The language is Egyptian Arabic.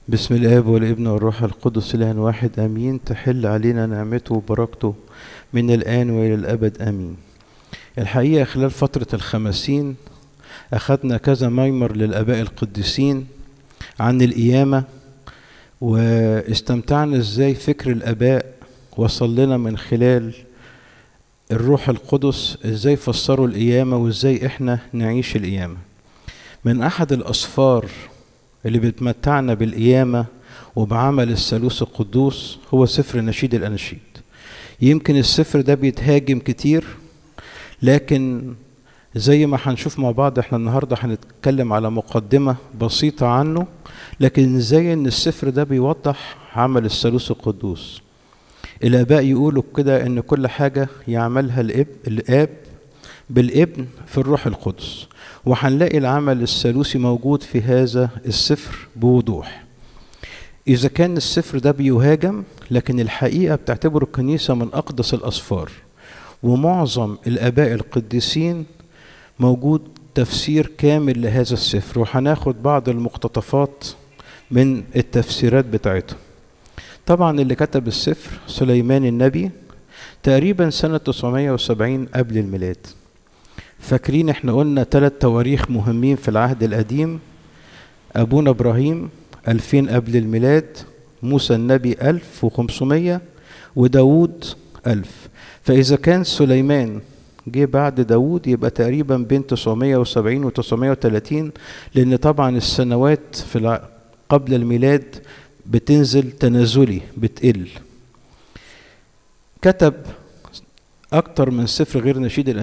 بسم الاب والابن والروح القدس اله واحد امين تحل علينا نعمته وبركته من الان والى الابد امين الحقيقه خلال فتره الخمسين اخذنا كذا ميمر للاباء القديسين عن القيامه واستمتعنا ازاي فكر الاباء وصل لنا من خلال الروح القدس ازاي فسروا القيامه وازاي احنا نعيش القيامه من احد الاسفار اللي بتمتعنا بالقيامة وبعمل الثالوث القدوس هو سفر نشيد الأناشيد يمكن السفر ده بيتهاجم كتير لكن زي ما هنشوف مع بعض احنا النهاردة هنتكلم على مقدمة بسيطة عنه لكن ازاي ان السفر ده بيوضح عمل الثالوث القدوس الآباء يقولوا كده ان كل حاجة يعملها الاب الآب بالابن في الروح القدس وهنلاقي العمل الثالوثي موجود في هذا السفر بوضوح إذا كان السفر ده بيهاجم لكن الحقيقة بتعتبره الكنيسة من أقدس الأسفار ومعظم الآباء القديسين موجود تفسير كامل لهذا السفر وهناخد بعض المقتطفات من التفسيرات بتاعته طبعا اللي كتب السفر سليمان النبي تقريبا سنة 970 قبل الميلاد فاكرين احنا قلنا ثلاث تواريخ مهمين في العهد القديم أبونا إبراهيم 2000 قبل الميلاد موسى النبي 1500 وداود 1000 فإذا كان سليمان جه بعد داود يبقى تقريبا بين 970 و 930 لأن طبعا السنوات في قبل الميلاد بتنزل تنازلي بتقل كتب أكتر من سفر غير نشيد